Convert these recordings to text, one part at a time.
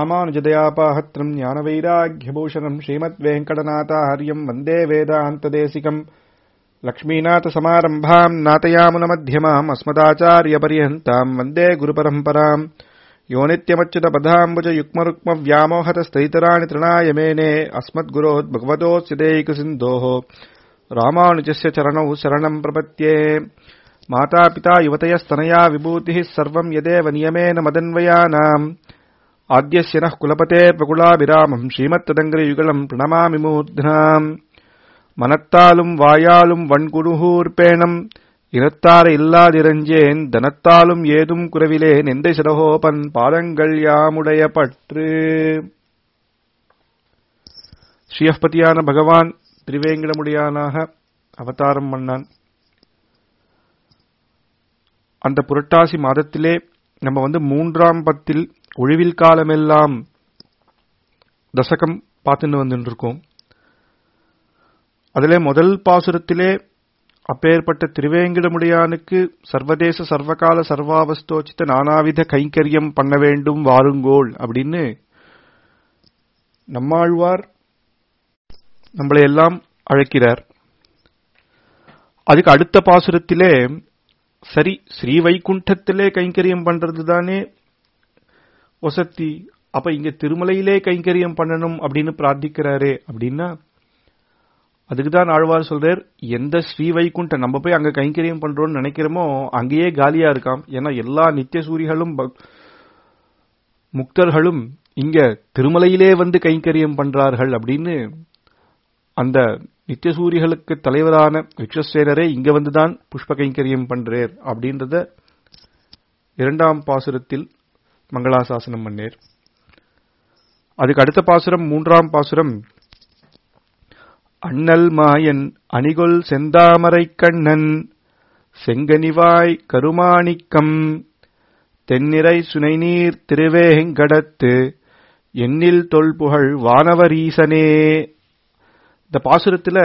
ராமானுஜதயாபாஹத்ரம் ஞானவைராக்கியபூஷணம் ஸ்ரீமத் வெங்கடநாதாஹரியம் வந்தே வேதாந்ததேசிகம் லக்ஷ்மீநாதசமாரம்பாம் நாதயாமுனமध्यமாம் அஸ்மதாச்சாரியபரியந்தாம் வந்தே குருபரம்பராம் यो नित्यमच्युतपदाम्बुजयुग्मरुक्मव्यामोहतस्तैतराणि तृणाय मेने अस्मद्गुरोद्भगवतोऽस्यदैकसिन्धोः रामानुजस्य चरणौ शरणम् प्रपद्ये मातापिता युवतयस्तनया विभूतिः सर्वम् यदेव नियमेन मदन्वयानाम् आद्यस्य नः कुलपते प्रकुलाभिरामम् श्रीमत्तदङ्ग्रयुगलम् प्रणमामि मूर्ध्नाम् மனத்தாலும் வாயாலும் வன்குருகூர்பேணம் இனத்தார இல்லாதிரஞ்சேன் தனத்தாலும் ஏதும் குறவிலேன் எந்த சிரகோபன் பாதங்கள் யாமுடைய பற்று ஸ்ரீயப்பதியான பகவான் திரிவேங்கடமுடியானாக அவதாரம் பண்ணான் அந்த புரட்டாசி மாதத்திலே நம்ம வந்து மூன்றாம் பத்தில் ஒழிவில் காலமெல்லாம் தசகம் பார்த்துட்டு வந்துட்டு இருக்கோம் அதிலே முதல் பாசுரத்திலே அப்பேற்பட்ட திருவேங்கடமுடியானுக்கு சர்வதேச சர்வகால சர்வாவஸ்தோச்சித்த நானாவித கைங்கரியம் பண்ண வேண்டும் வாருங்கோள் அப்படின்னு நம்மாழ்வார் நம்மளை எல்லாம் அழைக்கிறார் அதுக்கு அடுத்த பாசுரத்திலே சரி ஸ்ரீ வைகுண்டத்திலே கைங்கரியம் பண்றது தானே ஒசத்தி அப்ப இங்க திருமலையிலே கைங்கரியம் பண்ணணும் அப்படின்னு பிரார்த்திக்கிறாரே அப்படின்னா அதுக்குதான் ஆழ்வார் சொல்றார் எந்த ஸ்ரீ வைகுண்ட நம்ம போய் அங்க கைங்கரியம் பண்றோம்னு நினைக்கிறோமோ அங்கேயே காலியா இருக்காம் ஏன்னா எல்லா நித்திய சூரிகளும் முக்தர்களும் இங்க திருமலையிலே வந்து கைங்கரியம் பண்றார்கள் அப்படின்னு அந்த நித்திய சூரிகளுக்கு தலைவரான விக்ஷசேனரே இங்க வந்துதான் புஷ்ப கைங்கரியம் பண்றேர் அப்படின்றத இரண்டாம் பாசுரத்தில் மங்களாசாசனம் பண்ணேர் அதுக்கு அடுத்த பாசுரம் மூன்றாம் பாசுரம் அண்ணல் மாயன் அணிகொல் செந்தாமரை கண்ணன் செங்கனிவாய் கருமாணிக்கம் தென்னிறை சுனைநீர் திருவேங்கடத்து எண்ணில் தொல்புகழ் வானவரீசனே இந்த பாசுரத்துல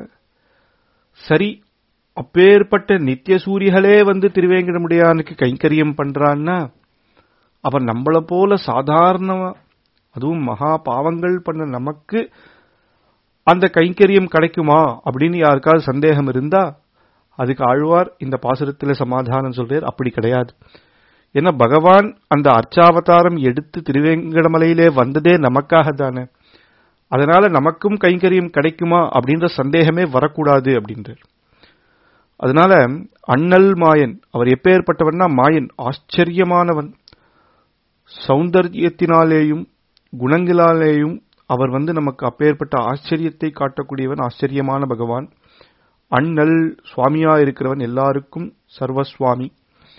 சரி அப்பேற்பட்ட நித்திய சூரிகளே வந்து திருவேங்கடமுடியானுக்கு கைங்கரியம் பண்றான்னா அப்ப நம்மள போல சாதாரண அதுவும் மகா பாவங்கள் பண்ண நமக்கு அந்த கைங்கரியம் கிடைக்குமா அப்படின்னு யாருக்காவது சந்தேகம் இருந்தா அதுக்கு ஆழ்வார் இந்த பாசுரத்தில் சமாதானம் சொல்றார் அப்படி கிடையாது ஏன்னா பகவான் அந்த அர்ச்சாவதாரம் எடுத்து திருவேங்கடமலையிலே வந்ததே நமக்காக தானே அதனால நமக்கும் கைங்கரியம் கிடைக்குமா அப்படின்ற சந்தேகமே வரக்கூடாது அப்படின்றார் அதனால அண்ணல் மாயன் அவர் எப்பேற்பட்டவன்னா மாயன் ஆச்சரியமானவன் சௌந்தர்யத்தினாலேயும் குணங்களாலேயும் அவர் வந்து நமக்கு அப்பேற்பட்ட ஆச்சரியத்தை காட்டக்கூடியவன் ஆச்சரியமான பகவான் அண்ணல் சுவாமியா இருக்கிறவன் எல்லாருக்கும் சர்வசுவாமி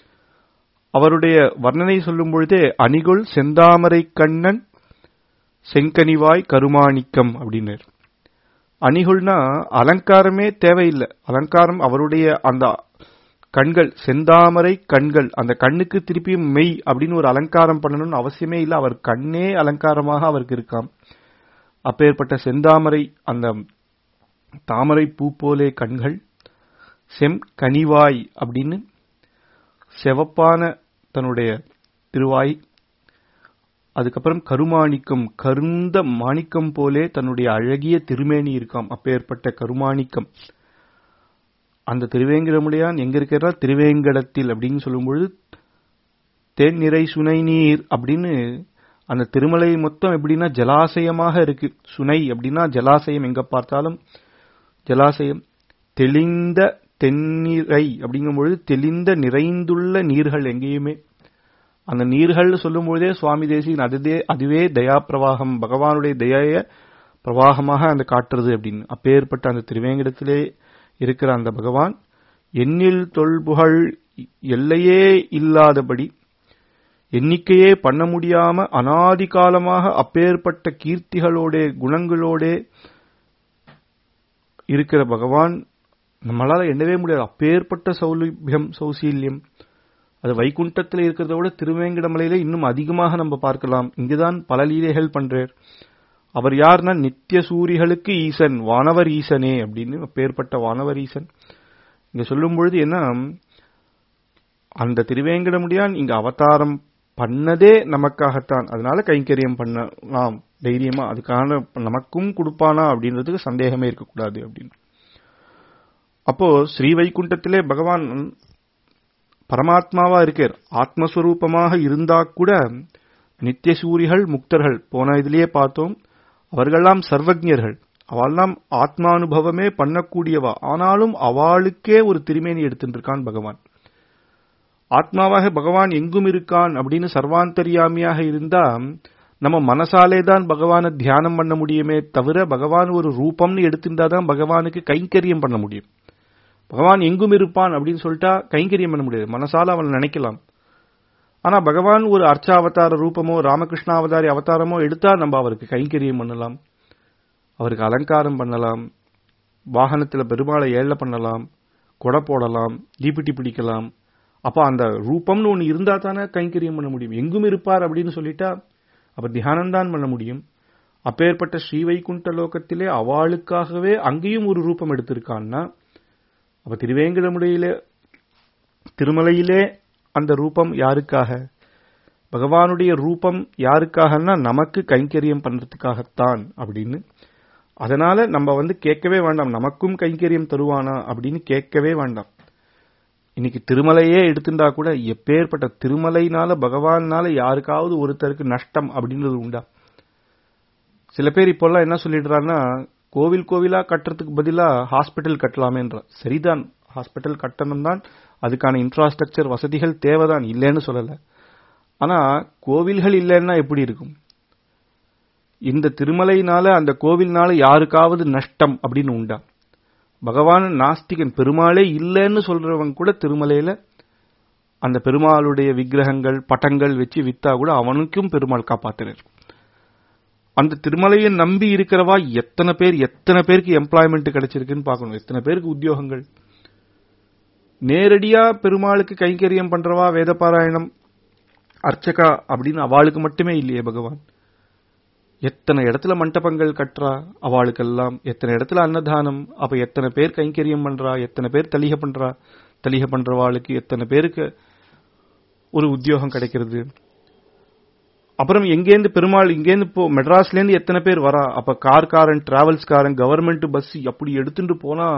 அவருடைய வர்ணனை சொல்லும் பொழுதே அணிகொள் செந்தாமரை கண்ணன் செங்கனிவாய் கருமாணிக்கம் அப்படின்னார் அணிகொள்னா அலங்காரமே தேவையில்லை அலங்காரம் அவருடைய அந்த கண்கள் செந்தாமரை கண்கள் அந்த கண்ணுக்கு திருப்பியும் மெய் அப்படின்னு ஒரு அலங்காரம் பண்ணணும்னு அவசியமே இல்லை அவர் கண்ணே அலங்காரமாக அவருக்கு இருக்காம் அப்பேற்பட்ட செந்தாமரை அந்த தாமரை பூ போலே கண்கள் செம் கனிவாய் அப்படின்னு செவப்பான தன்னுடைய திருவாய் அதுக்கப்புறம் கருமாணிக்கம் கருந்த மாணிக்கம் போலே தன்னுடைய அழகிய திருமேனி இருக்காம் அப்பேற்பட்ட கருமாணிக்கம் அந்த திருவேங்கடமுடையான் எங்க இருக்கிறார் திருவேங்கடத்தில் அப்படின்னு சொல்லும்பொழுது தேன் நிறை சுனை நீர் அப்படின்னு அந்த திருமலை மொத்தம் எப்படின்னா ஜலாசயமாக இருக்கு சுனை அப்படின்னா ஜலாசயம் எங்க பார்த்தாலும் ஜலாசயம் தெளிந்த தென்னிறை அப்படிங்கும் பொழுது தெளிந்த நிறைந்துள்ள நீர்கள் எங்கேயுமே அந்த நீர்கள் சொல்லும் பொழுதே சுவாமி தேசிகன் அதுவே அதுவே தயா பிரவாகம் பகவானுடைய தய பிரவாகமாக அந்த காட்டுறது அப்படின்னு அப்பேற்பட்ட அந்த திருவேங்கடத்திலே இருக்கிற அந்த பகவான் எண்ணில் தொல்புகழ் எல்லையே இல்லாதபடி எண்ணிக்கையே பண்ண முடியாம அனாதி காலமாக அப்பேற்பட்ட கீர்த்திகளோட குணங்களோட இருக்கிற பகவான் நம்மளால எண்ணவே முடியாது அப்பேற்பட்ட சௌலபியம் சௌசீல்யம் அது வைகுண்டத்தில் இருக்கிறத விட திருவேங்கடமலையில இன்னும் அதிகமாக நம்ம பார்க்கலாம் இங்குதான் பல லீலைகள் பண்றார் அவர் யார்னா நித்திய சூரிகளுக்கு ஈசன் வானவர் ஈசனே அப்படின்னு அப்பேற்பட்ட வானவர் ஈசன் இங்க சொல்லும் பொழுது என்ன அந்த திருவேங்கடமுடியான் இங்க அவதாரம் பண்ணதே நமக்காகத்தான் அதனால கைங்கரியம் பண்ணலாம் தைரியமா அதுக்கான நமக்கும் கொடுப்பானா அப்படின்றதுக்கு சந்தேகமே இருக்கக்கூடாது அப்படின்னு அப்போ ஸ்ரீ வைகுண்டத்திலே பகவான் பரமாத்மாவா இருக்கார் ஆத்மஸ்வரூபமாக இருந்தா கூட நித்திய சூரிகள் முக்தர்கள் போன இதுலயே பார்த்தோம் அவர்கள்லாம் சர்வஜர்கள் அவள்லாம் ஆத்மானுபவமே பண்ணக்கூடியவா ஆனாலும் அவளுக்கே ஒரு திருமேனி எடுத்துட்டு இருக்கான் பகவான் ஆத்மாவாக பகவான் எங்கும் இருக்கான் அப்படின்னு சர்வாந்தரியாமியாக இருந்தா நம்ம மனசாலே தான் பகவானை தியானம் பண்ண முடியுமே தவிர பகவான் ஒரு ரூபம்னு எடுத்திருந்தா தான் பகவானுக்கு கைங்கரியம் பண்ண முடியும் பகவான் எங்கும் இருப்பான் அப்படின்னு சொல்லிட்டா கைங்கரியம் பண்ண முடியாது மனசால அவன் நினைக்கலாம் ஆனா பகவான் ஒரு அர்ச்சாவதார ரூபமோ ராமகிருஷ்ண அவதாரி அவதாரமோ எடுத்தா நம்ம அவருக்கு கைங்கரியம் பண்ணலாம் அவருக்கு அலங்காரம் பண்ணலாம் வாகனத்துல பெருமாளை ஏழ பண்ணலாம் கொடை போடலாம் தீப்பிட்டி பிடிக்கலாம் அப்ப அந்த ரூபம்னு ஒண்ணு இருந்தா தானே கைங்கரியம் பண்ண முடியும் எங்கும் இருப்பார் அப்படின்னு சொல்லிட்டா அப்ப தியானம் தான் பண்ண முடியும் அப்பேற்பட்ட ஸ்ரீ வைகுண்ட லோகத்திலே அவளுக்காகவே அங்கேயும் ஒரு ரூபம் எடுத்திருக்கான்னா அப்ப திருவேங்கடமுடையிலே திருமலையிலே அந்த ரூபம் யாருக்காக பகவானுடைய ரூபம் யாருக்காகன்னா நமக்கு கைங்கரியம் பண்றதுக்காகத்தான் அப்படின்னு அதனால நம்ம வந்து கேட்கவே வேண்டாம் நமக்கும் கைங்கரியம் தருவானா அப்படின்னு கேட்கவே வேண்டாம் இன்னைக்கு திருமலையே எடுத்துட்டா கூட எப்பேற்பட்ட திருமலைனால பகவானால யாருக்காவது ஒருத்தருக்கு நஷ்டம் அப்படின்றது உண்டா சில பேர் இப்பெல்லாம் என்ன சொல்லிடுறாங்கன்னா கோவில் கோவிலா கட்டுறதுக்கு பதிலா ஹாஸ்பிட்டல் கட்டலாமேன்ற சரிதான் ஹாஸ்பிட்டல் கட்டணம் தான் அதுக்கான இன்ஃப்ராஸ்ட்ரக்சர் வசதிகள் தேவைதான் இல்லைன்னு சொல்லல ஆனா கோவில்கள் இல்லைன்னா எப்படி இருக்கும் இந்த திருமலையினால அந்த கோவில்னால யாருக்காவது நஷ்டம் அப்படின்னு உண்டா பகவான் நாஸ்திகன் பெருமாளே இல்லைன்னு சொல்றவன் கூட திருமலையில அந்த பெருமாளுடைய விக்கிரகங்கள் பட்டங்கள் வச்சு வித்தா கூட அவனுக்கும் பெருமாள் காப்பாத்துறார் அந்த திருமலையை நம்பி இருக்கிறவா எத்தனை பேர் எத்தனை பேருக்கு எம்ப்ளாய்மெண்ட் கிடைச்சிருக்குன்னு பார்க்கணும் எத்தனை பேருக்கு உத்தியோகங்கள் நேரடியா பெருமாளுக்கு கைங்கரியம் பண்றவா வேதபாராயணம் அர்ச்சகா அப்படின்னு அவளுக்கு மட்டுமே இல்லையே பகவான் எத்தனை இடத்துல மண்டபங்கள் கட்டுறா அவளுக்கெல்லாம் எத்தனை இடத்துல அன்னதானம் அப்ப எத்தனை பேர் கைங்கரியம் பண்றா எத்தனை பேர் தலிக பண்றா தலிக பண்றவாளுக்கு எத்தனை பேருக்கு ஒரு உத்தியோகம் கிடைக்கிறது அப்புறம் எங்கேருந்து பெருமாள் இங்கேருந்து இப்போ மெட்ராஸ்ல இருந்து எத்தனை பேர் வரா அப்ப கார்காரன் டிராவல்ஸ்காரன் கவர்மெண்ட் பஸ் அப்படி எடுத்துட்டு போனா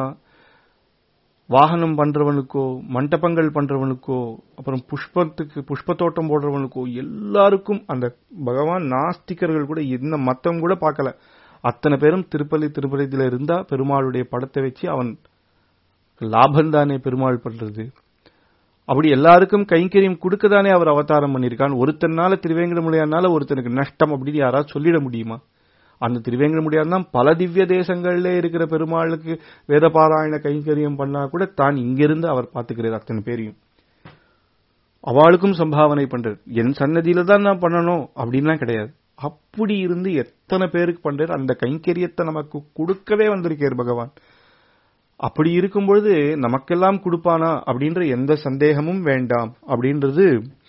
வாகனம் பண்றவனுக்கோ மண்டபங்கள் பண்றவனுக்கோ அப்புறம் புஷ்பத்துக்கு புஷ்ப தோட்டம் போடுறவனுக்கோ எல்லாருக்கும் அந்த பகவான் நாஸ்திகர்கள் கூட என்ன மத்தம் கூட பார்க்கல அத்தனை பேரும் திருப்பதி திருப்பதியில இருந்தா பெருமாளுடைய படத்தை வச்சு அவன் லாபம் தானே பெருமாள் பண்றது அப்படி எல்லாருக்கும் கைங்கரியம் கொடுக்கதானே அவர் அவதாரம் பண்ணியிருக்கான் ஒருத்தனால திருவேங்கடமுடியானால ஒருத்தனுக்கு நஷ்டம் அப்படின்னு யாராவது சொல்லிட முடியுமா அந்த திருவேங்கடமுடியான் தான் பல திவ்ய தேசங்கள்ல இருக்கிற பெருமாளுக்கு வேதபாராயண கைங்கரியம் பண்ணா கூட தான் இங்கிருந்து அவர் பார்த்துக்கிறார் அத்தனை பேரையும் அவளுக்கும் சம்பாவனை பண்றார் என் சன்னதியில தான் நான் பண்ணணும் அப்படின்லாம் கிடையாது அப்படி இருந்து எத்தனை பேருக்கு பண்றார் அந்த கைங்கரியத்தை நமக்கு கொடுக்கவே வந்திருக்கார் பகவான் அப்படி இருக்கும்பொழுது நமக்கெல்லாம் கொடுப்பானா அப்படின்ற எந்த சந்தேகமும் வேண்டாம் அப்படின்றது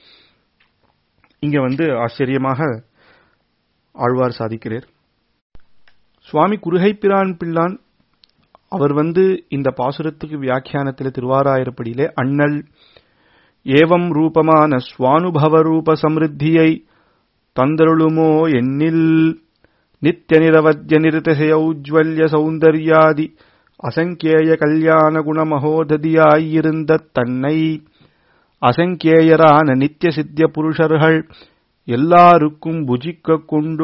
இங்க வந்து ஆச்சரியமாக ஆழ்வார் சாதிக்கிறார் சுவாமி குருகைப்பிரான் பிள்ளான் அவர் வந்து இந்த பாசுரத்துக்கு வியாக்கியானத்தில் திருவாராயிரப்படியிலே அண்ணல் ஏவம் ரூபமான சுவானுபவ ரூப சமிருத்தியை தந்தருளுமோ எண்ணில் நித்திய நிரவத்திய நிறுத்தசையௌஜ்வல்ய சௌந்தர்யாதி அசங்கேய கல்யாண குணமகோததியாயிருந்த தன்னை அசங்கேயரான நித்திய சித்திய புருஷர்கள் எல்லாருக்கும் புஜிக்க கொண்டு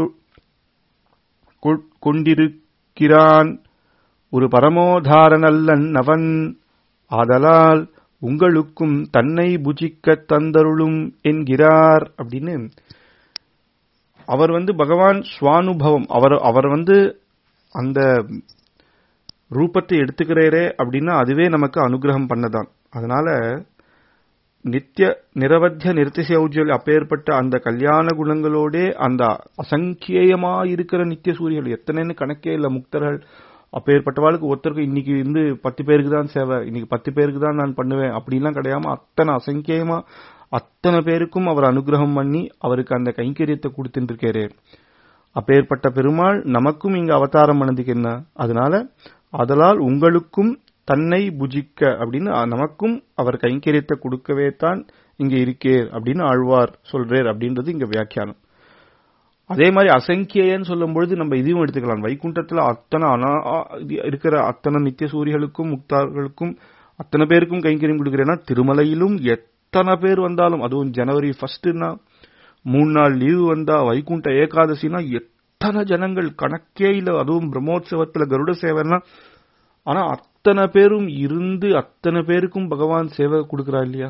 கொண்டிருக்கிறான் ஒரு பரமோதாரனல்லன் அவன் ஆதலால் உங்களுக்கும் தன்னை புஜிக்க தந்தருளும் என்கிறார் அப்படின்னு அவர் வந்து பகவான் சுவானுபவம் அவர் அவர் வந்து அந்த ரூபத்தை எடுத்துக்கிறேரே அப்படின்னா அதுவே நமக்கு அனுகிரகம் பண்ணதான் அதனால நித்திய நிரவத்திய நிறுத்திசௌஜல் அப்பேற்பட்ட அந்த கல்யாண குணங்களோட அந்த அசங்கியமா இருக்கிற நித்திய சூரியர்கள் எத்தனைன்னு கணக்கே இல்ல முக்தர்கள் அப்பேற்பட்டவாளுக்கு ஒருத்தருக்கு இன்னைக்கு இருந்து பத்து பேருக்கு தான் சேவை இன்னைக்கு பத்து பேருக்கு தான் நான் பண்ணுவேன் அப்படிலாம் கிடையாம அத்தனை அசங்கியமா அத்தனை பேருக்கும் அவர் அனுகிரகம் பண்ணி அவருக்கு அந்த கைங்கரியத்தை கொடுத்துட்டு இருக்காரு அப்பேற்பட்ட பெருமாள் நமக்கும் இங்க அவதாரம் பண்ணதுக்கு என்ன அதனால அதலால் உங்களுக்கும் தன்னை புஜிக்க அப்படின்னு நமக்கும் அவர் கைங்கரியத்தை கொடுக்கவே தான் இங்க இருக்கேர் அப்படின்னு ஆழ்வார் சொல்றேர் அப்படின்றது இங்க வியாக்கியானம் அதே மாதிரி அசங்கியன்னு சொல்லும் பொழுது நம்ம இதையும் எடுத்துக்கலாம் வைகுண்டத்துல அத்தனை அனா இருக்கிற அத்தனை நித்திய சூரியர்களுக்கும் முக்தார்களுக்கும் அத்தனை பேருக்கும் கைங்கரியம் கொடுக்கிறேன்னா திருமலையிலும் எத்தனை பேர் வந்தாலும் அதுவும் ஜனவரி ஃபர்ஸ்ட்னா மூணு நாள் லீவு வந்தா வைகுண்ட ஏகாதசினா எத்தனை ஜனங்கள் கணக்கே இல்ல அதுவும் பிரம்மோற்சவத்துல கருட சேவைன்னா ஆனா அத்தனை பேரும் இருந்து அத்தனை பேருக்கும் பகவான் சேவை கொடுக்கறா இல்லையா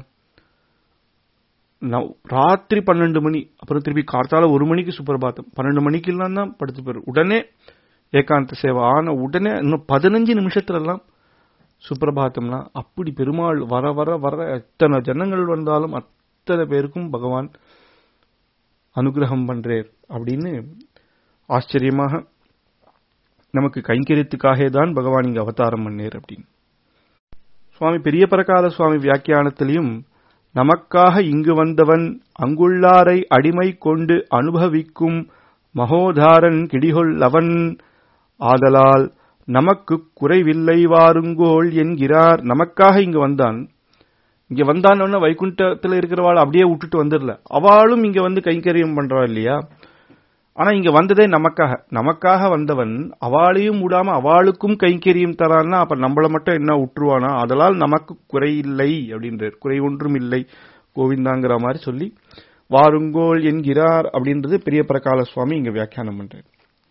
ராத்திரி பன்னெண்டு மணி அப்புறம் திருப்பி கார்த்தால ஒரு மணிக்கு சுப்பிரபாத்தம் பன்னெண்டு மணிக்கு எல்லாம் தான் படுத்து போயிரு உடனே ஏகாந்த சேவை ஆன உடனே இன்னும் பதினஞ்சு நிமிஷத்துல எல்லாம் சுப்பிரபாத்தம்லாம் அப்படி பெருமாள் வர வர வர எத்தனை ஜனங்கள் வந்தாலும் அத்தனை பேருக்கும் பகவான் அனுகிரகம் பண்றேர் அப்படின்னு ஆச்சரியமாக நமக்கு கைங்கரியத்துக்காக தான் பகவான் இங்க அவதாரம் பண்ணேர் அப்படின்னு சுவாமி பெரிய பரகால சுவாமி வியாக்கியானத்திலையும் நமக்காக இங்கு வந்தவன் அங்குள்ளாரை அடிமை கொண்டு அனுபவிக்கும் மகோதாரன் கிடிகொள்ளவன் ஆதலால் நமக்கு குறைவில்லை வாருங்கோள் என்கிறார் நமக்காக இங்கு வந்தான் இங்க வந்தான்னு வைகுண்டத்துல இருக்கிறவாள் அப்படியே விட்டுட்டு வந்துடல அவளும் இங்க வந்து கைங்கரியம் பண்றா இல்லையா ஆனா இங்க வந்ததே நமக்காக நமக்காக வந்தவன் அவளையும் விடாம அவளுக்கும் கைங்கரியம் தரான்னா அப்ப நம்மள மட்டும் என்ன விட்டுருவானா அதனால் நமக்கு குறை இல்லை அப்படின்றார் குறை ஒன்றும் இல்லை கோவிந்தாங்கிற மாதிரி சொல்லி வாருங்கோள் என்கிறார் அப்படின்றது பெரிய பிரகால சுவாமி இங்க வியாக்கியானம் பண்றார்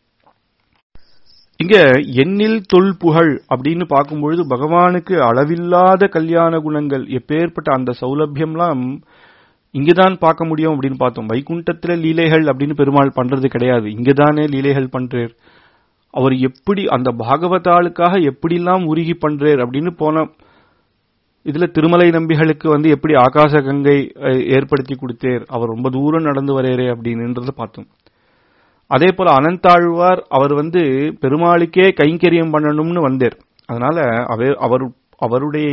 இங்க எண்ணில் தொல் புகழ் அப்படின்னு பார்க்கும்பொழுது பகவானுக்கு அளவில்லாத கல்யாண குணங்கள் எப்பேற்பட்ட அந்த சௌலபியம்லாம் இங்கதான் பார்க்க முடியும் அப்படின்னு பார்த்தோம் வைகுண்டத்துல லீலைகள் அப்படின்னு பெருமாள் பண்றது கிடையாது இங்கதானே லீலைகள் பண்றார் அவர் எப்படி அந்த பாகவதாளுக்காக எப்படிலாம் உருகி பண்றார் அப்படின்னு போன இதுல திருமலை நம்பிகளுக்கு வந்து எப்படி ஆகாச கங்கை ஏற்படுத்தி கொடுத்தேர் அவர் ரொம்ப தூரம் நடந்து வரேரே அப்படின்றத பார்த்தோம் அதே போல அனந்தாழ்வார் அவர் வந்து பெருமாளுக்கே கைங்கரியம் பண்ணணும்னு வந்தார் அதனால அவர் அவருடைய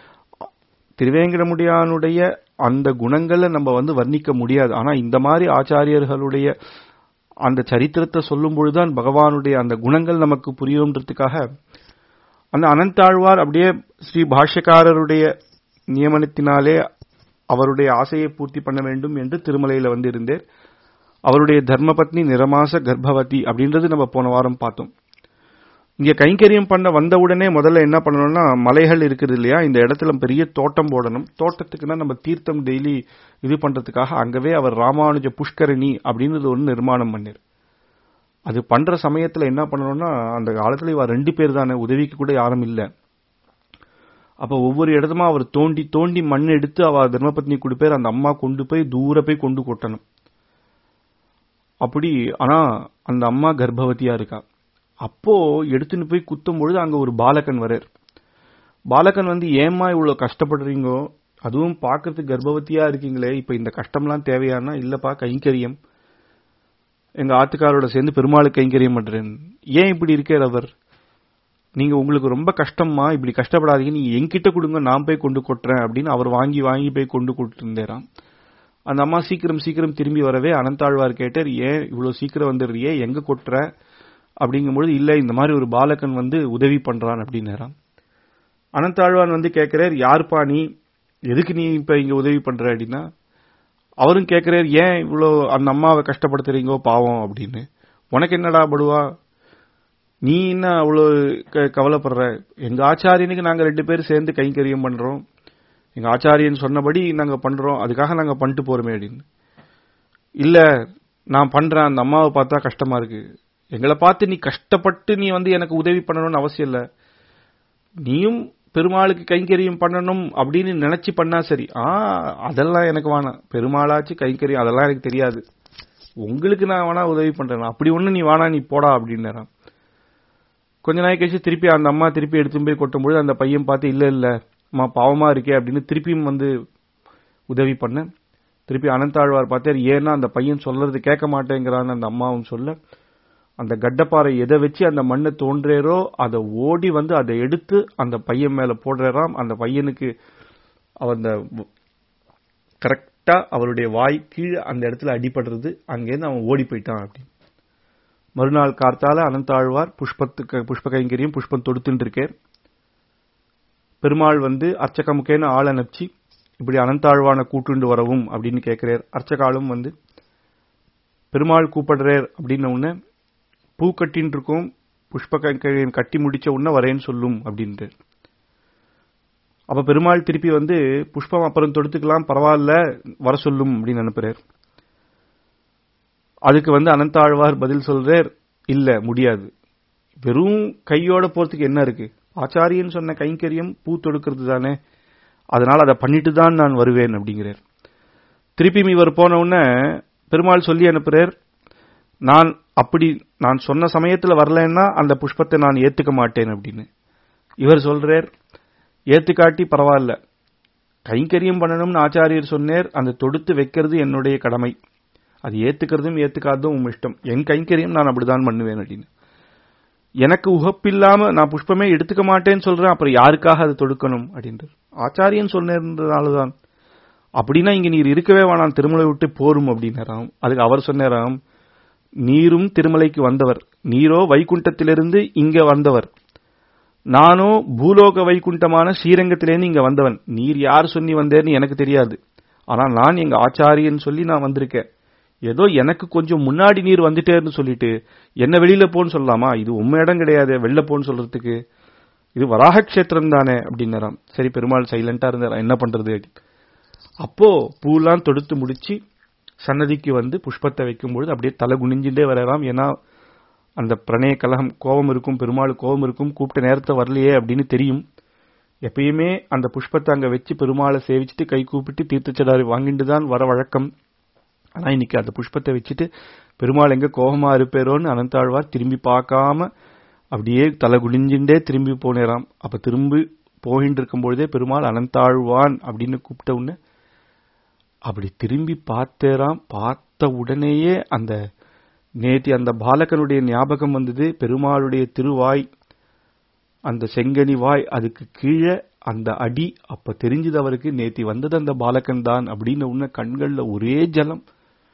திருவேங்கடமுடியானுடைய அந்த குணங்களை நம்ம வந்து வர்ணிக்க முடியாது ஆனா இந்த மாதிரி ஆச்சாரியர்களுடைய அந்த சரித்திரத்தை சொல்லும் பொழுதுதான் பகவானுடைய அந்த குணங்கள் நமக்கு புரியும்ன்றதுக்காக அந்த அனந்தாழ்வார் அப்படியே ஸ்ரீ பாஷ்யக்காரருடைய நியமனத்தினாலே அவருடைய ஆசையை பூர்த்தி பண்ண வேண்டும் என்று திருமலையில வந்து இருந்தேர் அவருடைய தர்மபத்னி நிறமாச கர்ப்பவதி அப்படின்றது நம்ம போன வாரம் பார்த்தோம் இங்க கைங்கரியம் பண்ண வந்தவுடனே முதல்ல என்ன பண்ணணும்னா மலைகள் இருக்குது இல்லையா இந்த இடத்துல பெரிய தோட்டம் போடணும் தோட்டத்துக்குன்னா நம்ம தீர்த்தம் டெய்லி இது பண்றதுக்காக அங்கவே அவர் ராமானுஜ புஷ்கரணி அப்படின்னு ஒரு நிர்மாணம் பண்ணிரு அது பண்ற சமயத்துல என்ன பண்ணணும்னா அந்த காலத்துல இவ ரெண்டு பேர் தானே உதவிக்கு கூட யாரும் இல்ல அப்ப ஒவ்வொரு இடத்துமா அவர் தோண்டி தோண்டி மண் எடுத்து அவ தர்மபத்னி கொடுப்பேர் அந்த அம்மா கொண்டு போய் தூர போய் கொண்டு கொட்டணும் அப்படி ஆனா அந்த அம்மா கர்ப்பவதியா இருக்கா அப்போ எடுத்துன்னு போய் குத்தும் பொழுது அங்க ஒரு பாலகன் வரார் பாலகன் வந்து ஏமா இவ்வளவு கஷ்டப்படுறீங்கோ அதுவும் பாக்குறதுக்கு கர்ப்பவதியா இருக்கீங்களே இப்ப இந்த கஷ்டம்லாம் தேவையானா இல்லப்பா கைங்கரியம் எங்க ஆத்துக்காரோட சேர்ந்து பெருமாளுக்கு கைங்கரியம் பண்றேன் ஏன் இப்படி இருக்கார் அவர் நீங்க உங்களுக்கு ரொம்ப கஷ்டமா இப்படி கஷ்டப்படாதீங்க நீங்க என்கிட்ட கொடுங்க நான் போய் கொண்டு கொட்டுறேன் அப்படின்னு அவர் வாங்கி வாங்கி போய் கொண்டு கொட்டு இருந்தேராம் அந்த அம்மா சீக்கிரம் சீக்கிரம் திரும்பி வரவே அனந்தாழ்வார் கேட்டார் ஏன் இவ்வளவு சீக்கிரம் வந்துடுறியே எங்க கொட்டுற அப்படிங்கும்பொழுது இல்ல இந்த மாதிரி ஒரு பாலகன் வந்து உதவி பண்றான் அப்படின்னாராம் அனந்தாழ்வான் வந்து கேட்கிறார் யாருப்பா நீ எதுக்கு நீ இப்ப இங்க உதவி பண்ற அப்படின்னா அவரும் கேட்கிறார் ஏன் இவ்வளோ அந்த அம்மாவை கஷ்டப்படுத்துறீங்கோ பாவம் அப்படின்னு உனக்கு என்னடா படுவா நீ என்ன அவ்வளோ கவலைப்படுற எங்க ஆச்சாரியனுக்கு நாங்க ரெண்டு பேரும் சேர்ந்து கைங்கரியம் பண்றோம் எங்க ஆச்சாரியன் சொன்னபடி நாங்க பண்றோம் அதுக்காக நாங்க பண்ணிட்டு போறோமே அப்படின்னு இல்ல நான் பண்றேன் அந்த அம்மாவை பார்த்தா கஷ்டமா இருக்கு எங்களை பார்த்து நீ கஷ்டப்பட்டு நீ வந்து எனக்கு உதவி பண்ணணும்னு அவசியம் இல்ல நீயும் பெருமாளுக்கு கைங்கரியம் பண்ணணும் அப்படின்னு நினைச்சு பண்ணா சரி ஆ அதெல்லாம் எனக்கு வேணாம் பெருமாளாச்சு கைங்கரியம் அதெல்லாம் எனக்கு தெரியாது உங்களுக்கு நான் வேணா உதவி பண்றேன் அப்படி ஒண்ணு நீ வேணா நீ போடா அப்படின்னாராம் கொஞ்ச நாள் கழிச்சு திருப்பி அந்த அம்மா திருப்பி எடுத்து போய் கொட்டும்பொழுது அந்த பையன் பார்த்து இல்ல இல்ல அம்மா பாவமா இருக்கே அப்படின்னு திருப்பியும் வந்து உதவி பண்ண திருப்பி அனந்தாழ்வார் பார்த்தார் ஏன்னா அந்த பையன் சொல்றது கேட்க மாட்டேங்கிறான்னு அந்த அம்மாவும் சொல்ல அந்த கட்டப்பாறை எதை வச்சு அந்த மண்ணை தோன்றேரோ அதை ஓடி வந்து அதை எடுத்து அந்த பையன் மேல போடுறாராம் அந்த பையனுக்கு அந்த கரெக்டா அவருடைய வாய் கீழே அந்த இடத்துல அடிபடுறது அங்கேருந்து அவன் ஓடி போயிட்டான் அப்படின்னு மறுநாள் கார்த்தால அனந்தாழ்வார் புஷ்பத்துக்கு புஷ்ப கைங்கரியம் புஷ்பம் தொடுத்துட்டு இருக்கேன் பெருமாள் வந்து அர்ச்சகமுக்கேன்னு ஆள் அனுப்பிச்சு இப்படி அனந்தாழ்வான கூட்டுண்டு வரவும் அப்படின்னு கேட்கிறார் அர்ச்சகாலும் வந்து பெருமாள் கூப்பிடுறார் அப்படின்ன உடனே பூ கட்டின்னு இருக்கும் புஷ்ப கைங்கரியம் கட்டி முடிச்ச உடனே வரேன்னு சொல்லும் அப்படின்ட்டு அப்ப பெருமாள் திருப்பி வந்து புஷ்பம் அப்புறம் தொடுத்துக்கலாம் பரவாயில்ல வர சொல்லும் அப்படின்னு அனுப்புறார் அதுக்கு வந்து அனந்தாழ்வார் பதில் சொல்றார் இல்ல முடியாது வெறும் கையோட போறதுக்கு என்ன இருக்கு ஆச்சாரியன் சொன்ன கைங்கரியம் பூ தொடுக்கிறது தானே அதனால அதை பண்ணிட்டு தான் நான் வருவேன் அப்படிங்கிறார் திருப்பி இவர் போன உடனே பெருமாள் சொல்லி அனுப்புறார் நான் அப்படி நான் சொன்ன சமயத்துல வரலன்னா அந்த புஷ்பத்தை நான் ஏத்துக்க மாட்டேன் அப்படின்னு இவர் சொல்றார் ஏத்துக்காட்டி பரவாயில்ல கைங்கரியம் பண்ணணும்னு ஆச்சாரியர் சொன்னேர் அந்த தொடுத்து வைக்கிறது என்னுடைய கடமை அது ஏத்துக்கிறதும் ஏத்துக்காததும் உம் இஷ்டம் என் கைங்கரியம் நான் அப்படிதான் பண்ணுவேன் அப்படின்னு எனக்கு உகப்பில்லாம நான் புஷ்பமே எடுத்துக்க மாட்டேன்னு சொல்றேன் அப்புறம் யாருக்காக அதை தொடுக்கணும் அப்படின்ட்டு ஆச்சாரியன் சொன்னதுனாலதான் அப்படின்னா இங்க நீர் இருக்கவே வேணாம் திருமலை விட்டு போரும் அப்படின்னாராம் அதுக்கு அவர் சொன்னாராம் நீரும் திருமலைக்கு வந்தவர் நீரோ வைகுண்டத்திலிருந்து இங்க வந்தவர் நானோ பூலோக வைகுண்டமான ஸ்ரீரங்கத்திலேருந்து இங்க வந்தவன் நீர் யார் சொல்லி வந்தேன்னு எனக்கு தெரியாது ஆனா நான் எங்க ஆச்சாரியன் சொல்லி நான் வந்திருக்கேன் ஏதோ எனக்கு கொஞ்சம் முன்னாடி நீர் வந்துட்டேன்னு சொல்லிட்டு என்ன வெளியில போன்னு சொல்லலாமா இது உண்மை இடம் கிடையாது வெளில போன்னு சொல்றதுக்கு இது வராக கஷேத்திரம் தானே அப்படின்னாராம் சரி பெருமாள் சைலண்டா இருந்தாராம் என்ன பண்றது அப்போ பூலாம் தொடுத்து முடிச்சு சன்னதிக்கு வந்து புஷ்பத்தை வைக்கும்பொழுது அப்படியே தலை குனிஞ்சுட்டே வரலாம் ஏன்னா அந்த பிரணய கலகம் கோபம் இருக்கும் பெருமாள் கோபம் இருக்கும் கூப்பிட்ட நேரத்தை வரலையே அப்படின்னு தெரியும் எப்பயுமே அந்த புஷ்பத்தை அங்க வச்சு பெருமாளை சேவிச்சுட்டு கை கூப்பிட்டு தீர்த்தச்சடாரி வாங்கிட்டு தான் வர வழக்கம் ஆனா இன்னைக்கு அந்த புஷ்பத்தை வச்சுட்டு பெருமாள் எங்க கோபமா இருப்பேரோன்னு அனந்தாழ்வார் திரும்பி பார்க்காம அப்படியே தலை குடிஞ்சுட்டே திரும்பி போனேராம் அப்ப திரும்பி போகிட்டு இருக்கும் பொழுதே பெருமாள் அனந்தாழ்வான் அப்படின்னு கூப்பிட்ட உடனே அப்படி திரும்பி பார்த்தேராம் பார்த்த உடனேயே அந்த நேத்தி அந்த பாலகனுடைய ஞாபகம் வந்தது பெருமாளுடைய திருவாய் அந்த செங்கனி வாய் அதுக்கு கீழே அந்த அடி அப்ப தெரிஞ்சது அவருக்கு நேத்தி வந்தது அந்த பாலகன் தான் அப்படின்னு உன்ன கண்கள்ல ஒரே ஜலம்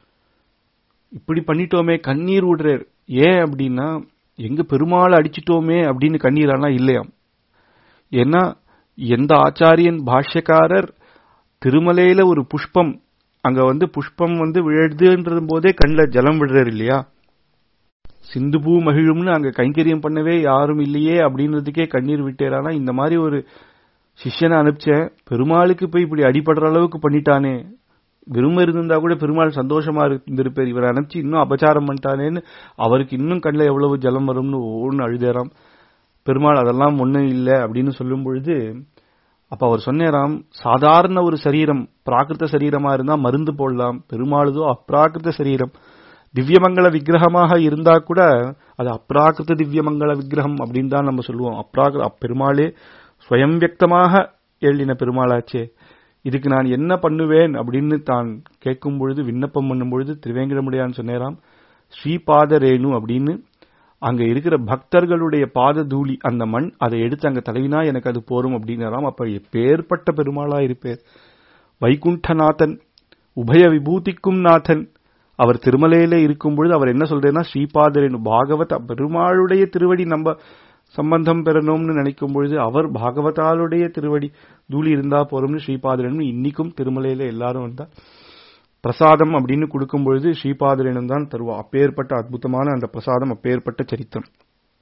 இப்படி பண்ணிட்டோமே கண்ணீர் விடுறார் ஏன் அப்படின்னா எங்க பெருமாளை அடிச்சிட்டோமே அப்படின்னு கண்ணீர் ஆனா இல்லையாம் ஏன்னா எந்த ஆச்சாரியன் பாஷ்யக்காரர் திருமலையில ஒரு புஷ்பம் அங்க வந்து புஷ்பம் வந்து விழுதுன்றது போதே கண்ணில் ஜலம் விடுறாரு இல்லையா சிந்து பூ மகிழும்னு அங்க கைங்கரியம் பண்ணவே யாரும் இல்லையே அப்படின்றதுக்கே கண்ணீர் விட்டேரானா இந்த மாதிரி ஒரு சிஷ்யனை அனுப்பிச்சேன் பெருமாளுக்கு போய் இப்படி அடிபடுற அளவுக்கு பண்ணிட்டானே விரும்ப இருந்திருந்தா கூட பெருமாள் சந்தோஷமா இருந்திருப்பார் இவரை அனுப்பிச்சு இன்னும் அபச்சாரம் பண்ணிட்டானேன்னு அவருக்கு இன்னும் கண்ணில் எவ்வளவு ஜலம் வரும்னு ஒவ்வொன்று அழுதேராம் பெருமாள் அதெல்லாம் ஒன்றும் இல்லை அப்படின்னு சொல்லும் பொழுது அப்ப அவர் சொன்னேராம் சாதாரண ஒரு சரீரம் பிராகிருத சரீரமா இருந்தா மருந்து போடலாம் பெருமாளுதோ அப்ராகிருத சரீரம் திவ்யமங்கள விக்கிரகமாக இருந்தா கூட அது அப்ராகிருத திவ்யமங்கள விக்கிரகம் அப்படின்னு தான் நம்ம சொல்லுவோம் அப்ராகிருத பெருமாளே ஸ்வயம் வியக்தமாக எழுதின பெருமாளாச்சே இதுக்கு நான் என்ன பண்ணுவேன் அப்படின்னு தான் கேட்கும் பொழுது விண்ணப்பம் பண்ணும் பொழுது திருவேங்கடமுடியான்னு சொன்னேராம் ஸ்ரீபாத ரேணு அப்படின்னு அங்க இருக்கிற பக்தர்களுடைய பாத தூளி அந்த மண் அதை எடுத்து அங்க தடவினா எனக்கு அது போரும் அப்படின்னாராம் அப்ப எப்பேற்பட்ட பெருமாளா இருப்பேர் வைகுண்டநாதன் உபய விபூதிக்கும் நாதன் அவர் திருமலையில இருக்கும் பொழுது அவர் என்ன சொல்றேன்னா ஸ்ரீபாதரேனு பாகவத பெருமாளுடைய திருவடி நம்ம சம்பந்தம் பெறணும்னு நினைக்கும் பொழுது அவர் பாகவதாளுடைய திருவடி தூளி இருந்தா போறோம்னு ஸ்ரீபாதரன் இன்னைக்கும் திருமலையில எல்லாரும் வந்தா பிரசாதம் அப்படின்னு கொடுக்கும் பொழுது ஸ்ரீபாதரேனும் தான் தருவா அப்பேற்பட்ட அற்புதமான அந்த பிரசாதம் அப்பேற்பட்ட சரித்திரம்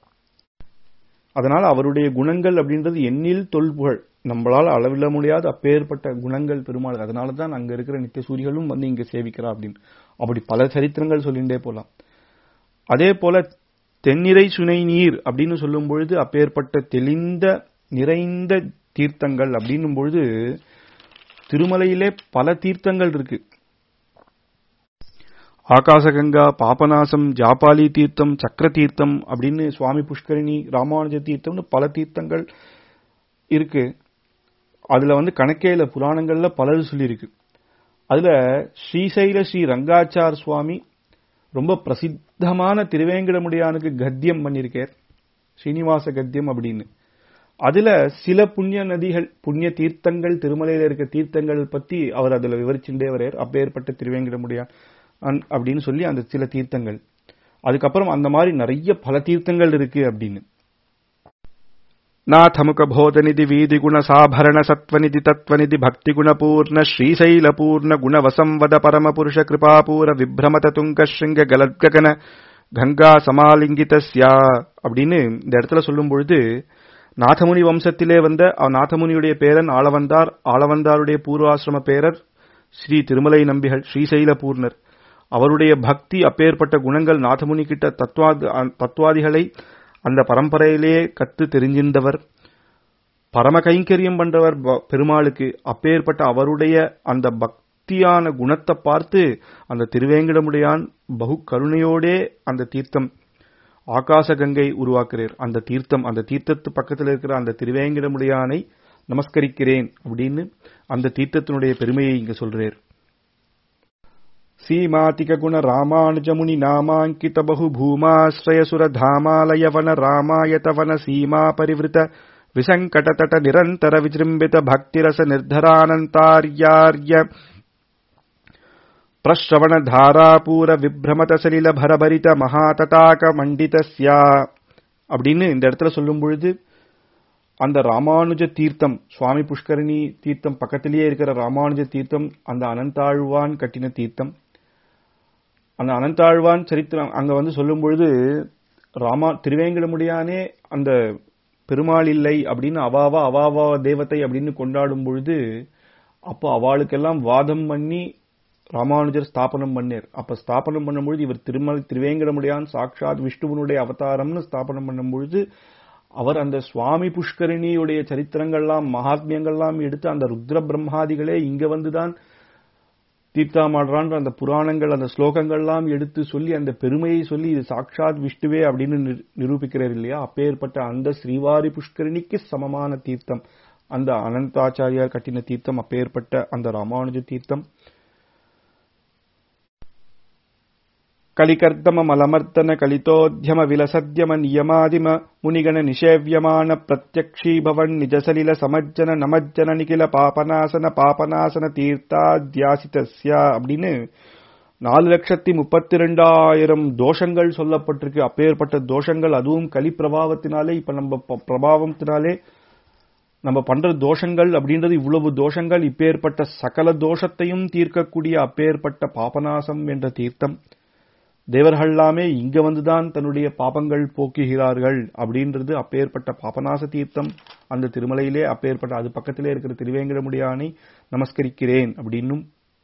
அதனால அவருடைய குணங்கள் அப்படின்றது எண்ணில் தொல்புகழ் நம்மளால அளவிட முடியாத அப்பேற்பட்ட குணங்கள் பெருமாள் அதனால தான் அங்க இருக்கிற நித்திய சூரிகளும் வந்து இங்க சேவிக்கிறா அப்படின்னு அப்படி பல சரித்திரங்கள் சொல்லிண்டே போலாம் அதே போல தென்னிறை சுனை நீர் அப்படின்னு சொல்லும் பொழுது அப்பேற்பட்ட தெளிந்த நிறைந்த தீர்த்தங்கள் அப்படின்னும் பொழுது திருமலையிலே பல தீர்த்தங்கள் இருக்கு ஆகாசகங்கா பாபநாசம் ஜாபாலி தீர்த்தம் சக்கர தீர்த்தம் அப்படின்னு சுவாமி புஷ்கரிணி ராமானுஜ தீர்த்தம்னு பல தீர்த்தங்கள் இருக்கு அதுல வந்து கணக்கேல புராணங்கள்ல பலர் சொல்லியிருக்கு அதுல ஸ்ரீசைல ஸ்ரீ ரங்காச்சார் சுவாமி ரொம்ப பிரசித்தமான திருவேங்கடமுடியானுக்கு கத்தியம் பண்ணியிருக்கார் ஸ்ரீனிவாச கத்தியம் அப்படின்னு அதுல சில புண்ணிய நதிகள் புண்ணிய தீர்த்தங்கள் திருமலையில இருக்க தீர்த்தங்கள் பத்தி அவர் அதுல விவரிச்சுட்டே வரையார் அப்பேற்பட்ட திருவேங்கடமுடியான் அப்படின்னு சொல்லி அந்த சில தீர்த்தங்கள் அதுக்கப்புறம் அந்த மாதிரி நிறைய பல தீர்த்தங்கள் இருக்கு அப்படின்னு नाथमुखबोधनिधि वीदिगुणसाभरणसत्त्वनिधि तत्त्वनिधि भक्तिगुणपूर्ण श्रीशैलपूर्ण गुणवसंवद परमपुरुष कृपापूर विभ्रमत तुङ्गशृङ्ग गलद्गगन கங்கா சமாலிங்கிதஸ்யா அப்படின்னு இந்த இடத்துல சொல்லும் பொழுது நாதமுனி வம்சத்திலே வந்த அவ- நாதமுனியுடைய பேரன் ஆளவந்தார் ஆளவந்தாருடைய பூர்வாசிரம பேரர் ஸ்ரீ திருமலை நம்பிகள் ஸ்ரீசைல பூர்ணர் அவருடைய பக்தி அப்பேற்பட்ட குணங்கள் நாதமுனி கிட்ட தத்துவாதி தத்துவாதிகளை அந்த பரம்பரையிலேயே கத்து தெரிஞ்சிருந்தவர் பரம கைங்கரியம் பண்றவர் ப- பெருமாளுக்கு அப்பேற்பட்ட அவருடைய அந்த பக்தியான குணத்தை பார்த்து அந்த திருவேங்கடமுடையான் பகு கருணையோடே அந்த தீர்த்தம் ஆகாச கங்கை உருவாக்குறார் அந்த தீர்த்தம் அந்த தீர்த்தத்து பக்கத்தில் இருக்கிற அந்த திருவேங்கடமுடையானை நமஸ்கரிக்கிறேன் அப்படின்னு அந்த தீர்த்தத்தினுடைய பெருமையை இங்க சொல்றார் சீமாதிக குண ராமானுஜமுனி நாமாங்கித பகு பூமாஸ்ரயசுர தாமாலயவன ராமாயதவன சீமா பரிவிருத்த விசங்கடதட நிரந்தர விஜೃಂಭಿತ ಭಕ್ತಿರಸ ನಿರ್ಧರಾನಂತಾರ್ಯಾರ್ಯ ಪ್ರಶ್ರವಣ ಧಾರಾಪೂರ விப்ரமத சலில பரபரித மகாததாக மண்டிதஸ்யா அப்படின்னு இந்த இடத்துல சொல்லும் பொழுது அந்த ராமானுஜ தீர்த்தம் சுவாமி புஷ்கரணி தீர்த்தம் பக்கத்திலேயே இருக்கிற ராமானுஜ தீர்த்தம் அந்த அனந்தாழ்வான் கட்டின தீர்த்தம் அந்த அனந்தாழ்வான் சரித்திரம் அங்க வந்து சொல்லும் பொழுது ராமா திருவேங்கடமுடியானே அந்த பெருமாள் இல்லை அப்படின்னு அவாவா அவாவா தேவத்தை அப்படின்னு கொண்டாடும் பொழுது அப்போ அவளுக்கெல்லாம் வாதம் பண்ணி ராமானுஜர் ஸ்தாபனம் பண்ணார் அப்ப ஸ்தாபனம் பண்ணும்பொழுது இவர் திருமல் திருவேங்கடமுடியான் சாட்சாத் விஷ்ணுவனுடைய அவதாரம்னு ஸ்தாபனம் பண்ணும்பொழுது அவர் அந்த சுவாமி புஷ்கரிணியுடைய சரித்திரங்கள்லாம் மகாத்மியங்கள்லாம் எடுத்து அந்த ருத்ர பிரம்மாதிகளே இங்க வந்துதான் தீர்த்தாமாடுறான்ற அந்த புராணங்கள் அந்த ஸ்லோகங்கள்லாம் எடுத்து சொல்லி அந்த பெருமையை சொல்லி இது சாட்சாத் விஷ்ணுவே அப்படின்னு நிரு- நிரூபிக்கிறார் இல்லையா அப்பேற்பட்ட அந்த ஸ்ரீவாரி புஷ்கரிணிக்கு சமமான தீர்த்தம் அந்த அனந்தாச்சாரியார் கட்டின தீர்த்தம் அப்பேற்பட்ட அந்த ராமானுஜ தீர்த்தம் ಕಲಿಕರ್ದಮ ಮಲಮರ್ದನ ಕಲಿತೋದ್ಯಮ ವಿಲಸದ್ಯಮ ನಿಯಮಾದಿಮ ಮುನಿಗಣ ನಿಷೇವ್ಯಮಾನ ಪ್ರತ್ಯಕ್ಷೀಭವನ್ ನಿಜಸಲಿಲ ಸಮಜ್ಜನ நமஜ்ஜன நிகில பாபநாசன பாபநாசன தீர்த்தாத்யாசிதஸ்ய அப்படின்னு நாலு லட்சத்தி முப்பத்தி ரெண்டாயிரம் தோஷங்கள் சொல்லப்பட்டிருக்கு அப்பேற்பட்ட தோஷங்கள் அதுவும் கலி பிரபாவத்தினாலே இப்ப நம்ம ப- பிரபாவத்தினாலே நம்ம பண்ற தோஷங்கள் அப்படின்றது இவ்வளவு தோஷங்கள் இப்பேற்பட்ட சகல தோஷத்தையும் தீர்க்கக்கூடிய அப்பேற்பட்ட பாபநாசம் என்ற தீர்த்தம் தேவர்கள்லாமே இங்க வந்துதான் தன்னுடைய பாபங்கள் போக்குகிறார்கள் அப்படின்றது அப்பேற்பட்ட பாபநாச தீர்த்தம் அந்த திருமலையிலே அப்பேற்பட்ட அது பக்கத்திலே இருக்கிற திருவேங்கடமுடியானை நமஸ்கரிக்கிறேன் அப்படின்னும்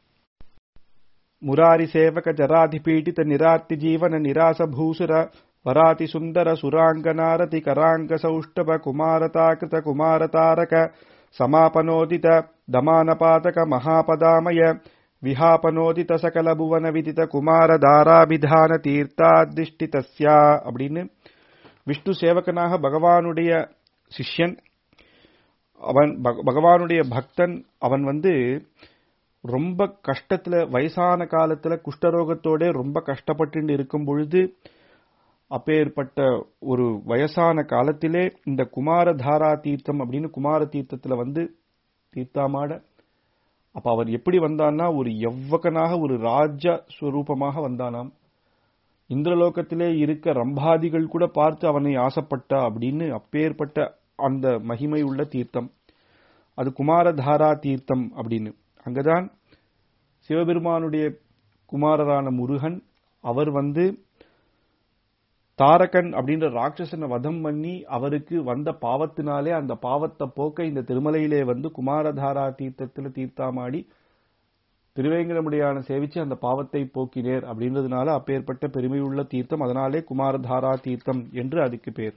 ಮುರಾರಿ ಸೇವಕ ಜರಾಧಿಪೀಡಿತ ನಿರಾರ್ತಿ ಜೀವನ ನಿರಾಸ ಭೂಸುರ ವರಾತಿ ಸುಂದರ ಸುರಾಂಗನಾರತಿ ಕರಾಂಗ ಸೌಷ್ಠವ ಕುಮಾರತಾಕೃತ ಕುಮಾರತಾರಕ ಸಮಾಪನೋದಿತ ದಮಾನಪಾತಕ ಮಹಾಪದಾಮಯ விஹாபனோதித சகல புவன விதித குமார தாராபிதான தீர்த்தாதிஷ்டிதஸ்ய அப்படின்னு விஷ்ணு சேவகனாக பகவானுடைய சிஷ்யன் அவன் பக- பகவானுடைய பக்தன் அவன் வந்து ரொம்ப கஷ்டத்துல வயசான காலத்துல குஷ்டரோகத்தோட ரொம்ப கஷ்டப்பட்டு இருக்கும் பொழுது அப்பேற்பட்ட ஒரு வயசான காலத்திலே இந்த குமாரதாரா தீர்த்தம் அப்படின்னு குமார தீர்த்தத்துல வந்து தீர்த்தாமாட அப்ப அவர் எப்படி வந்தான்னா ஒரு எவ்வகனாக ஒரு ராஜ ஸ்வரூபமாக வந்தானாம் இந்திரலோகத்திலே இருக்க ரம்பாதிகள் கூட பார்த்து அவனை ஆசைப்பட்டா அப்படின்னு அப்பேற்பட்ட அந்த மகிமை உள்ள தீர்த்தம் அது குமாரதாரா தீர்த்தம் அப்படின்னு அங்கதான் சிவபெருமானுடைய குமாரரான முருகன் அவர் வந்து தாரகன் அப்படின்ற ராட்சசனை வதம் பண்ணி அவருக்கு வந்த பாவத்தினாலே அந்த பாவத்தை போக்க இந்த திருமலையிலே வந்து குமாரதாரா தீர்த்தத்துல தீர்த்தாமாடி திருவேங்கடமுடியான சேவிச்சு அந்த பாவத்தை போக்கினேர் அப்படின்றதுனால அப்பேற்பட்ட பெருமையுள்ள தீர்த்தம் அதனாலே குமாரதாரா தீர்த்தம் என்று அதுக்கு பேர்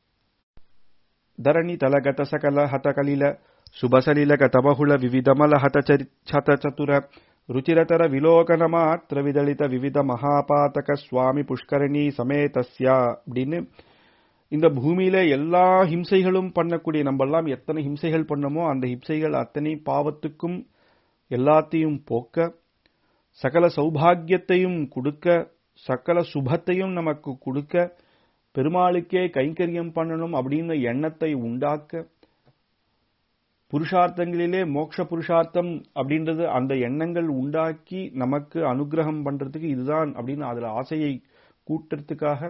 ಧರಣಿ ತಲಗತ ಸಕಲ ಹತಕಲಿಲ ಶುಭಸಲಿಲ ಗತಬಹುಳ ವಿವಿಧಮಲ ಹತಚರಿ ಚತುರ ರುಚಿರತರ ವಿಲೋಕನ ಮಾತ್ರ ವಿದಳಿತ ವಿವಿಧ மகாபாதக சுவாமி புஷ்கரணி சமேதஸ்யா அப்படின்னு இந்த பூமியில எல்லா ஹிம்சைகளும் பண்ணக்கூடிய நம்ம எல்லாம் எத்தனை ஹிம்சைகள் பண்ணமோ அந்த ஹிம்சைகள் அத்தனை பாவத்துக்கும் எல்லாத்தையும் போக்க சகல சௌபாகியத்தையும் கொடுக்க சகல சுபத்தையும் நமக்கு கொடுக்க பெருமாளுக்கே கைங்கரியம் பண்ணணும் அப்படின்னு எண்ணத்தை உண்டாக்க புருஷார்த்தங்களிலே மோட்ச புருஷார்த்தம் அப்படின்றது அந்த எண்ணங்கள் உண்டாக்கி நமக்கு அனுகிரகம் பண்றதுக்கு இதுதான் அப்படின்னு அதுல ஆசையை கூட்டுறதுக்காக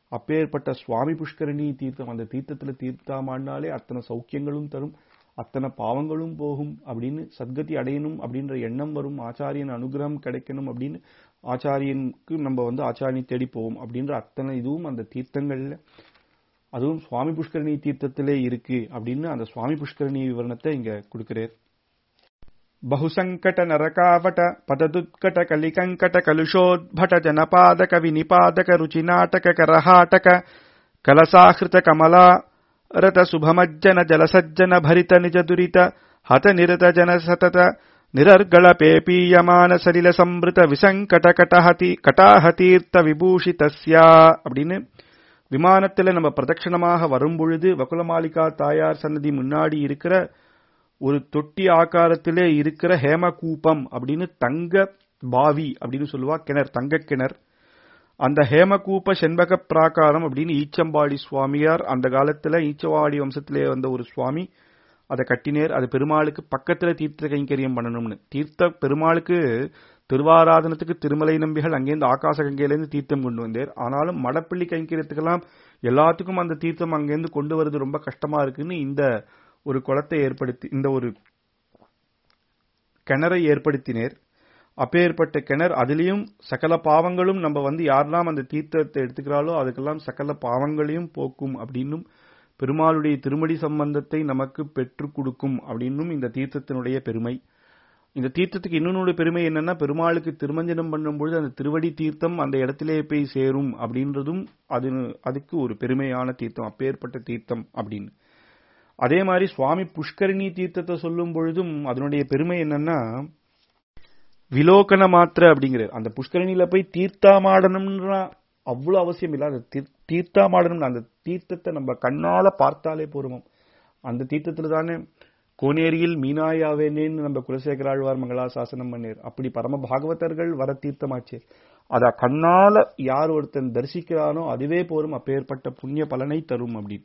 அப்பேற்பட்ட சுவாமி புஷ்கரணி தீர்த்தம் அந்த தீர்த்தத்துல தீர்த்தாமாடினாலே அத்தனை சௌக்கியங்களும் தரும் அத்தனை பாவங்களும் போகும் அப்படின்னு சத்கதி அடையணும் அப்படின்ற எண்ணம் வரும் ஆச்சாரியன் அனுகிரகம் கிடைக்கணும் அப்படின்னு ஆச்சாரியனுக்கு நம்ம வந்து ஆச்சாரியனை தேடி போவோம் அப்படின்ற அத்தனை இதுவும் அந்த தீர்த்தங்கள்ல அதுவும் சுவாமி புஷ்கரணி தீர்த்தத்திலே இருக்கு அப்படின்னு அந்த சுவாமி புஷ்கரணி விவரணத்தை இங்க கொடுக்கிறார் ಬಹುಸಂಕಟ ನರಕಾವಟ ಪದದುತ್ಕಟ ಕಲಿಕಂಕಟ ಕಲುಷೋದ್ಭಟ ಜನಪಾದಕ ವಿನಿಪಾದಕ ರುಚಿನಾಟಕ ಕರಹಾಟಕ ಕಲಸಾಹೃತ ಕಮಲಾ ರತ ಶುಭಮಜ್ಜನ ಜಲಸಜ್ಜನ ಭರಿತ ನಿಜ ದುರಿತ ಹತ ನಿರತ ಜನ ಸತತ ನಿರರ್ಗಳ ಪೇಪೀಯಮಾನ ಸಲಿಲ ಸಂವೃತ ವಿಸಂಕಟ ಕಟಹತಿ கட்டாஹதீர்த்த விபூஷிதஸ்யா அப்படின்னு விமானத்துல நம்ம பிரதட்சணமாக வரும் பொழுது வகுலமாலிகா தாயார் சன்னதி முன்னாடி இருக்கிற ஒரு தொட்டி ஆக்காரத்திலே இருக்கிற ஹேமகூபம் அப்படின்னு தங்க பாவி அப்படின்னு சொல்லுவா கிணறு தங்க கிணறு அந்த ஹேமகூப செண்பக பிராகாரம் அப்படின்னு ஈச்சம்பாடி சுவாமியார் அந்த காலத்துல ஈச்சவாடி வம்சத்திலே வந்த ஒரு சுவாமி அதை கட்டினேர் அது பெருமாளுக்கு பக்கத்துல தீர்த்த கைங்கரியம் பண்ணணும்னு தீர்த்த பெருமாளுக்கு திருவாராதனத்துக்கு திருமலை நம்பிகள் அங்கேருந்து ஆகாச கங்கையிலேருந்து தீர்த்தம் கொண்டு வந்தார் ஆனாலும் மடப்பள்ளி கைங்கரியத்துக்கெல்லாம் எல்லாத்துக்கும் அந்த தீர்த்தம் அங்கேருந்து கொண்டு வருது ரொம்ப கஷ்டமா இருக்குன்னு இந்த ஒரு குளத்தை ஏற்படுத்தி இந்த ஒரு கிணறை ஏற்படுத்தினேர் அப்பேற்பட்ட கிணறு அதுலயும் சகல பாவங்களும் நம்ம வந்து யாரெல்லாம் அந்த தீர்த்தத்தை எடுத்துக்கிறாளோ அதுக்கெல்லாம் சகல பாவங்களையும் போக்கும் அப்படின்னும் பெருமாளுடைய திருமடி சம்பந்தத்தை நமக்கு பெற்றுக் கொடுக்கும் அப்படின்னும் இந்த தீர்த்தத்தினுடைய பெருமை இந்த தீர்த்தத்துக்கு இன்னொன்னு பெருமை என்னன்னா பெருமாளுக்கு திருமஞ்சனம் பண்ணும்பொழுது அந்த திருவடி தீர்த்தம் அந்த இடத்திலே போய் சேரும் அப்படின்றதும் அது அதுக்கு ஒரு பெருமையான தீர்த்தம் அப்பேற்பட்ட தீர்த்தம் அப்படின்னு அதே மாதிரி சுவாமி புஷ்கரணி தீர்த்தத்தை சொல்லும் பொழுதும் அதனுடைய பெருமை என்னன்னா விலோகன மாத்திர அப்படிங்கிற அந்த புஷ்கரணியில போய் தீர்த்தாமாடணும்னா அவ்வளவு அவசியம் இல்ல அந்த தீர்த்தாமாடணும் அந்த தீர்த்தத்தை நம்ம கண்ணால பார்த்தாலே போருமோம் அந்த தீர்த்தத்துல தானே கோனேரியில் மீனாயாவேனேன்னு நம்ம குலசேகர ஆழ்வார் மங்களாசாசனம் பண்ணார் அப்படி பரம பாகவதர்கள் வர தீர்த்தமாச்சு அத கண்ணால யார் ஒருத்தன் தரிசிக்கிறானோ அதுவே போரும் அப்பேற்பட்ட புண்ணிய பலனை தரும் அப்படின்னு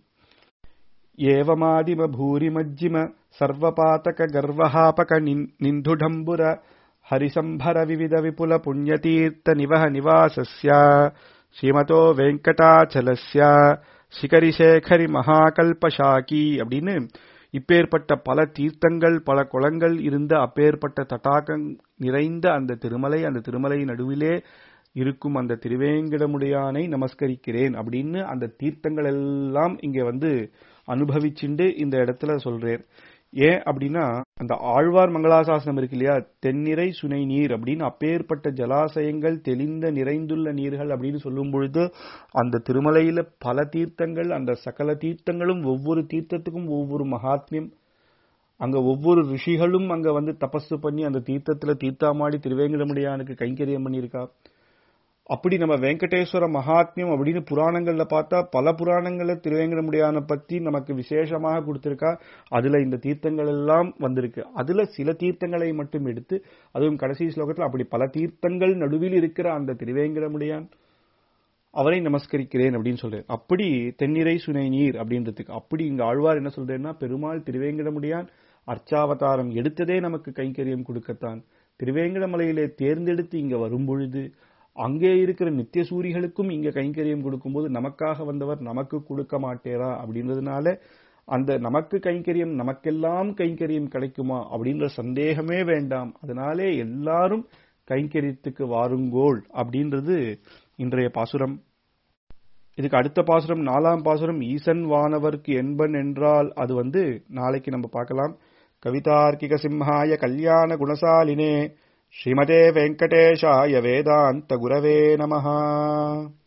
ஏவமாதிம பூரிமஜ்ஜிம சர்வபாதக கர்வஹாபக நிந்துடம்புர ஹரிசம்பர விவித விபுல புண்ணியதீர்த்த நிவஹ நிவாசஸ்ய ஸ்ரீமதோ வெங்கடாச்சலஸ்ய சிகரிசேகரி மகாகல்பசாக்கி அப்படின்னு இப்பேற்பட்ட பல தீர்த்தங்கள் பல குளங்கள் இருந்த அப்பேற்பட்ட தடாகம் நிறைந்த அந்த திருமலை அந்த திருமலை நடுவிலே இருக்கும் அந்த திருவேங்கடமுடையானை நமஸ்கரிக்கிறேன் அப்படின்னு அந்த தீர்த்தங்கள் எல்லாம் இங்க வந்து அனுபவிச்சுண்டு இந்த இடத்துல சொல்றேன் ஏன் அப்படின்னா அந்த ஆழ்வார் மங்களாசாசனம் இருக்கு இல்லையா தென்னிறை சுனை நீர் அப்படின்னு அப்பேற்பட்ட ஜலாசயங்கள் தெளிந்த நிறைந்துள்ள நீர்கள் அப்படின்னு சொல்லும் பொழுது அந்த திருமலையில பல தீர்த்தங்கள் அந்த சகல தீர்த்தங்களும் ஒவ்வொரு தீர்த்தத்துக்கும் ஒவ்வொரு மகாத்மியம் அங்க ஒவ்வொரு ரிஷிகளும் அங்க வந்து தபசு பண்ணி அந்த தீர்த்தத்துல தீர்த்தாமாடி திருவேங்கடமுடியானுக்கு கைங்கரியம் பண்ணியிருக்கா அப்படி நம்ம வெங்கடேஸ்வர மகாத்மியம் அப்படின்னு புராணங்கள்ல பார்த்தா பல புராணங்கள்ல திருவேங்கடமுடியான பத்தி நமக்கு விசேஷமாக கொடுத்திருக்கா அதுல இந்த தீர்த்தங்கள் எல்லாம் வந்திருக்கு அதுல சில தீர்த்தங்களை மட்டும் எடுத்து அதுவும் கடைசி ஸ்லோகத்துல அப்படி பல தீர்த்தங்கள் நடுவில் இருக்கிற அந்த திருவேங்கடமுடியான் அவரை நமஸ்கரிக்கிறேன் அப்படின்னு சொல்றேன் அப்படி தென்னிறை சுனை நீர் அப்படின்றதுக்கு அப்படி இங்க ஆழ்வார் என்ன சொல்றேன்னா பெருமாள் திருவேங்கடமுடியான் அர்ச்சாவதாரம் எடுத்ததே நமக்கு கைங்கரியம் கொடுக்கத்தான் திருவேங்கடமலையிலே தேர்ந்தெடுத்து இங்க வரும்பொழுது அங்கே இருக்கிற நித்திய சூரிகளுக்கும் இங்க கைங்கரியம் கொடுக்கும்போது நமக்காக வந்தவர் நமக்கு கொடுக்க மாட்டேரா அப்படின்றதுனால அந்த நமக்கு கைங்கரியம் நமக்கெல்லாம் கைங்கரியம் கிடைக்குமா அப்படின்ற சந்தேகமே வேண்டாம் அதனாலே எல்லாரும் கைங்கரியத்துக்கு வாருங்கோள் அப்படின்றது இன்றைய பாசுரம் இதுக்கு அடுத்த பாசுரம் நாலாம் பாசுரம் ஈசன் வானவர்க்கு என்பன் என்றால் அது வந்து நாளைக்கு நம்ம பார்க்கலாம் கவிதார்க்கிக சிம்ஹாய கல்யாண குணசாலினே श्रीमते वेङ्कटेशाय वेदान्तगुरवे नमः